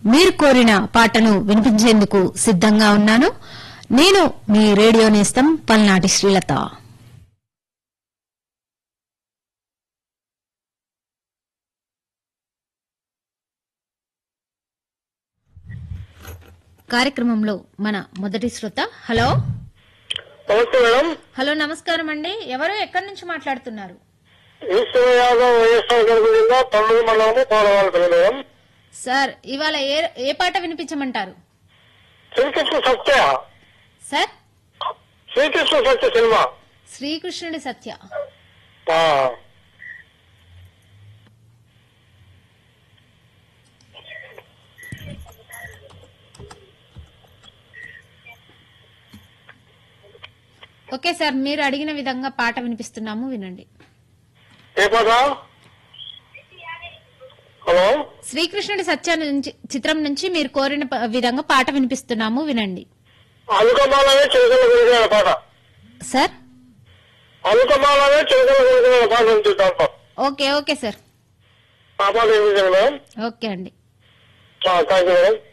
మీరు కోరిన పాటను వినిపించేందుకు సిద్ధంగా ఉన్నాను నేను మీ రేడియో నేస్తం పల్నాటి శ్రీలత కార్యక్రమంలో మన మొదటి శ్రోత హలో నమస్తే మేడం హలో నమస్కారం అండి ఎవరు ఎక్కడి నుంచి మాట్లాడుతున్నారు ఈశ్వర యాదవ్ వైఎస్ఆర్ గారి జిల్లా తొమ్మిది మండలము పోలవాళ్ళపల్లి మేడం సార్ ఇవాళ ఏ ఏ పాట వినిపించమంటారు శ్రీకృష్ణ సత్య సార్ శ్రీకృష్ణ సత్య సినిమా శ్రీకృష్ణుడి సత్య ఆ, ఓకే సార్ మీరు అడిగిన విధంగా పాట వినిపిస్తున్నాము వినండి ఏ పాట హలో శ్రీకృష్ణుడి సత్య నుంచి చిత్రం నుంచి మీరు కోరిన ప- విధంగా పాట వినిపిస్తున్నాము వినండి అలుకమాలనే చిరుకల గురిగిన పాట సార్ అలుకమాలనే చిరుకల గురిగిన పాట ఉంది దాంట్లో ఓకే ఓకే సార్ ఆ పాట ఏమి మేడం ఓకే అండి థ్యాంక్ యూ మేడం